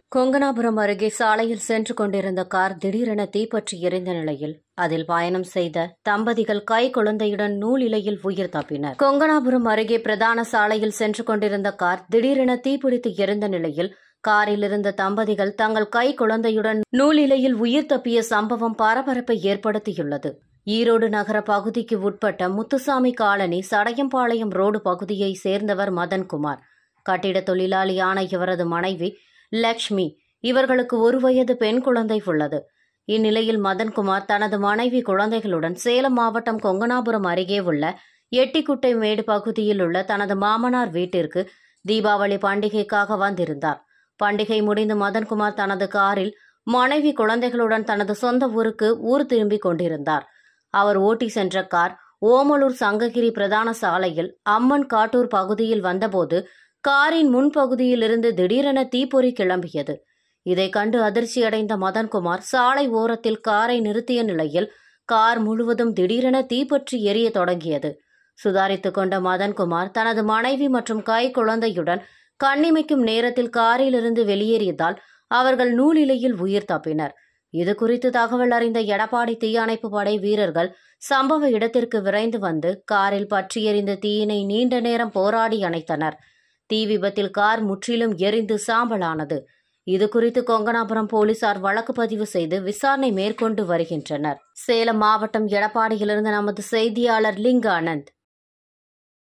கொங்கனாபுரம் அருகே சாலையில் சென்று கொண்டிருந்த கார் திடீரென தீப்பற்றி எரிந்த நிலையில் அதில் பயணம் செய்த தம்பதிகள் கை குழந்தையுடன் நூல் இலையில் உயிர் தப்பினர் கொங்கனாபுரம் அருகே பிரதான சாலையில் சென்று கொண்டிருந்த கார் திடீரென தீப்பிடித்து எரிந்த நிலையில் காரில் இருந்த தம்பதிகள் தங்கள் கை குழந்தையுடன் நூல் இலையில் உயிர் தப்பிய சம்பவம் பரபரப்பை ஏற்படுத்தியுள்ளது ஈரோடு நகர பகுதிக்கு உட்பட்ட முத்துசாமி காலனி சடையம்பாளையம் ரோடு பகுதியை சேர்ந்தவர் மதன்குமார் கட்டிட தொழிலாளியான இவரது மனைவி லக்ஷ்மி இவர்களுக்கு ஒரு வயது பெண் குழந்தை உள்ளது இந்நிலையில் மதன்குமார் தனது மனைவி குழந்தைகளுடன் சேலம் மாவட்டம் கொங்கனாபுரம் அருகே உள்ள எட்டிக்குட்டை மேடு பகுதியில் உள்ள தனது மாமனார் வீட்டிற்கு தீபாவளி பண்டிகைக்காக வந்திருந்தார் பண்டிகை முடிந்து மதன்குமார் தனது காரில் மனைவி குழந்தைகளுடன் தனது சொந்த ஊருக்கு ஊர் திரும்பிக் கொண்டிருந்தார் அவர் ஓட்டி சென்ற கார் ஓமலூர் சங்ககிரி பிரதான சாலையில் அம்மன் காட்டூர் பகுதியில் வந்தபோது காரின் முன்பகுதியில் இருந்து திடீரென தீப்பொறி கிளம்பியது இதை கண்டு அதிர்ச்சியடைந்த மதன்குமார் சாலை ஓரத்தில் காரை நிறுத்திய நிலையில் கார் முழுவதும் திடீரென தீப்பற்றி எரிய தொடங்கியது சுதாரித்துக் கொண்ட மதன்குமார் தனது மனைவி மற்றும் கை குழந்தையுடன் கண்ணிமைக்கும் நேரத்தில் காரிலிருந்து வெளியேறியதால் அவர்கள் நூலிலையில் உயிர் தப்பினர் இது குறித்து தகவல் அறிந்த எடப்பாடி தீயணைப்பு படை வீரர்கள் சம்பவ இடத்திற்கு விரைந்து வந்து காரில் பற்றி எறிந்த தீயினை நீண்ட நேரம் போராடி அணைத்தனர் தீ விபத்தில் கார் முற்றிலும் எரிந்து சாம்பலானது இது குறித்து கொங்கனாபுரம் போலீசார் வழக்கு பதிவு செய்து விசாரணை மேற்கொண்டு வருகின்றனர் சேலம் மாவட்டம் எடப்பாடியிலிருந்து நமது செய்தியாளர் லிங்க ஆனந்த்